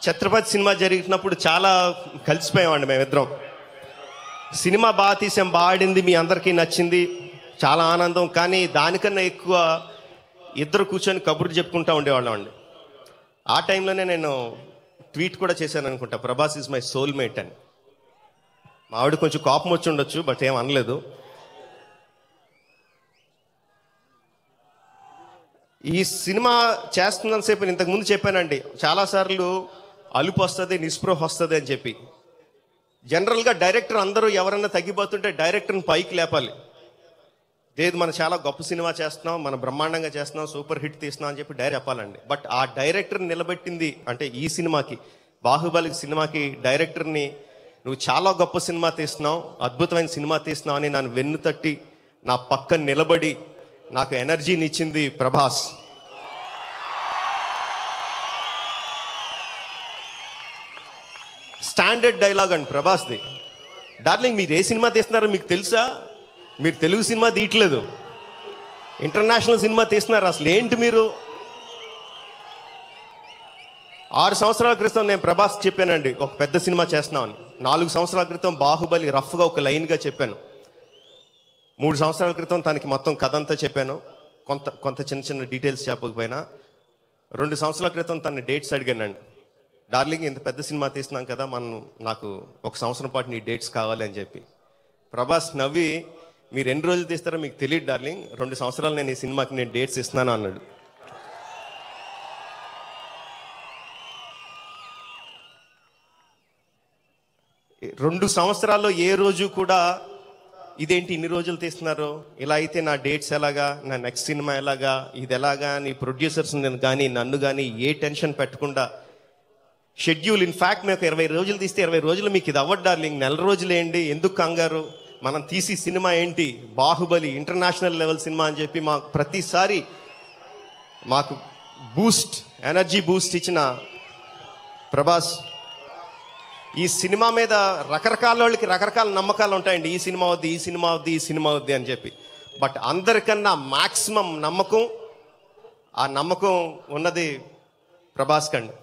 Chhatrapati cinema జరిగినప్పుడు చాలా కలిసిపోయామండి మేమిద్దరం సినిమా బాగా తీసాం బాగా ఆడింది మీ అందరికీ నచ్చింది చాలా ఆనందం కానీ దానికన్నా ఎక్కువ ఇద్దరు కూర్చొని కబుర్లు చెప్పుకుంటూ ఉండేవాళ్ళం అండి ఆ టైంలోనే నేను ట్వీట్ కూడా చేశాను అనుకుంటా ప్రభాస్ ఇస్ మై సోల్మేట్ అని మా ఆవిడ కొంచెం కోపం వచ్చి ఉండొచ్చు బట్ ఏం అనలేదు ఈ సినిమా చేస్తున్నంతసేపు నేను ఇంతకుముందు చెప్పానండి చాలాసార్లు అలుపు వస్తుంది నిస్పృహ వస్తుంది అని చెప్పి జనరల్గా డైరెక్టర్ అందరూ ఎవరన్నా తగ్గిపోతుంటే డైరెక్టర్ని పైకి లేపాలి లేదు మనం చాలా గొప్ప సినిమా చేస్తున్నాం మనం బ్రహ్మాండంగా చేస్తున్నాం సూపర్ హిట్ తీస్తున్నాం అని చెప్పి డైరెక్ట్ చెప్పాలండి బట్ ఆ డైరెక్టర్ నిలబెట్టింది అంటే ఈ సినిమాకి బాహుబలి సినిమాకి డైరెక్టర్ని నువ్వు చాలా గొప్ప సినిమా తీస్తున్నావు అద్భుతమైన సినిమా తీస్తున్నావు అని నన్ను వెన్ను తట్టి నా పక్కన నిలబడి నాకు ఎనర్జీని ఇచ్చింది ప్రభాస్ స్టాండర్డ్ డైలాగ్ అండి ప్రభాస్ది డార్లింగ్ మీరు ఏ సినిమా తీస్తున్నారో మీకు తెలుసా మీరు తెలుగు సినిమా తీయట్లేదు ఇంటర్నేషనల్ సినిమా తీస్తున్నారు అసలు ఏంటి మీరు ఆరు సంవత్సరాల క్రితం నేను ప్రభాస్ చెప్పానండి ఒక పెద్ద సినిమా చేస్తున్నామని నాలుగు సంవత్సరాల క్రితం బాహుబలి రఫ్గా ఒక లైన్గా చెప్పాను మూడు సంవత్సరాల క్రితం తనకి మొత్తం కథ అంతా చెప్పాను కొంత కొంత చిన్న చిన్న డీటెయిల్స్ చెప్పకపోయినా రెండు సంవత్సరాల క్రితం తన డేట్స్ అడిగానండి డార్లింగ్ ఇంత పెద్ద సినిమా తీస్తున్నాం కదా మనం నాకు ఒక సంవత్సరం పాటు నీ డేట్స్ కావాలి అని చెప్పి ప్రభాస్ నవ్వి మీరు ఎన్ని రోజులు తీస్తారో మీకు తెలియదు డార్లింగ్ రెండు సంవత్సరాలు నేను ఈ సినిమాకి నేను డేట్స్ ఇస్తున్నాను అన్నాడు రెండు సంవత్సరాల్లో ఏ రోజు కూడా ఇదేంటి ఇన్ని రోజులు తీస్తున్నారు ఇలా అయితే నా డేట్స్ ఎలాగా నా నెక్స్ట్ సినిమా ఎలాగా ఇది ఎలాగా నీ ప్రొడ్యూసర్స్ నేను కానీ నన్ను కానీ ఏ టెన్షన్ పెట్టకుండా షెడ్యూల్ ఇన్ఫాక్ట్ మీకు ఇరవై రోజులు తీస్తే ఇరవై రోజులు మీకు ఇది అవ్వదు డార్లింగ్ నెల రోజులేండి ఎందుకు కంగారు మనం తీసి సినిమా ఏంటి బాహుబలి ఇంటర్నేషనల్ లెవెల్ సినిమా అని చెప్పి మాకు ప్రతిసారి మాకు బూస్ట్ ఎనర్జీ బూస్ట్ ఇచ్చిన ప్రభాస్ ఈ సినిమా మీద రకరకాల వాళ్ళకి రకరకాల నమ్మకాలు ఉంటాయండి ఈ సినిమా వద్ది ఈ సినిమా వద్ది ఈ సినిమా వద్ది అని చెప్పి బట్ అందరికన్నా మాక్సిమం నమ్మకం ఆ నమ్మకం ఉన్నది ప్రభాస్ కండి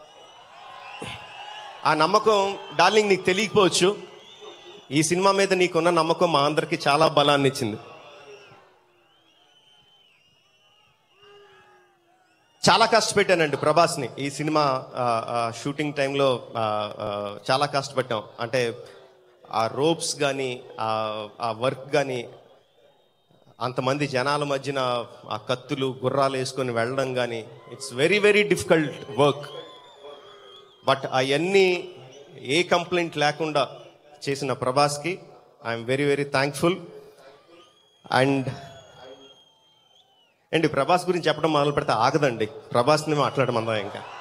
ఆ నమ్మకం డార్లింగ్ నీకు తెలియకపోవచ్చు ఈ సినిమా మీద నీకున్న నమ్మకం మా అందరికి చాలా బలాన్ని ఇచ్చింది చాలా కష్టపెట్టానండి ప్రభాస్ని ఈ సినిమా ఆ, ఆ, షూటింగ్ టైంలో ఆ, ఆ, చాలా కష్టపెట్టాం అంటే ఆ రోప్స్ కానీ ఆ వర్క్ కానీ అంతమంది జనాల మధ్యన ఆ కత్తులు గుర్రాలు వేసుకొని వెళ్ళడం కానీ it's very very difficult work but అవన్నీ ఏ కంప్లైంట్ లేకుండా చేసిన ప్రభాస్కి I'm very very thankful and అండి ప్రభాస్ గురించి చెప్పడం మొదలు పెడితే ఆగదండి ప్రభాస్ని మాట్లాడమందాం ఇంకా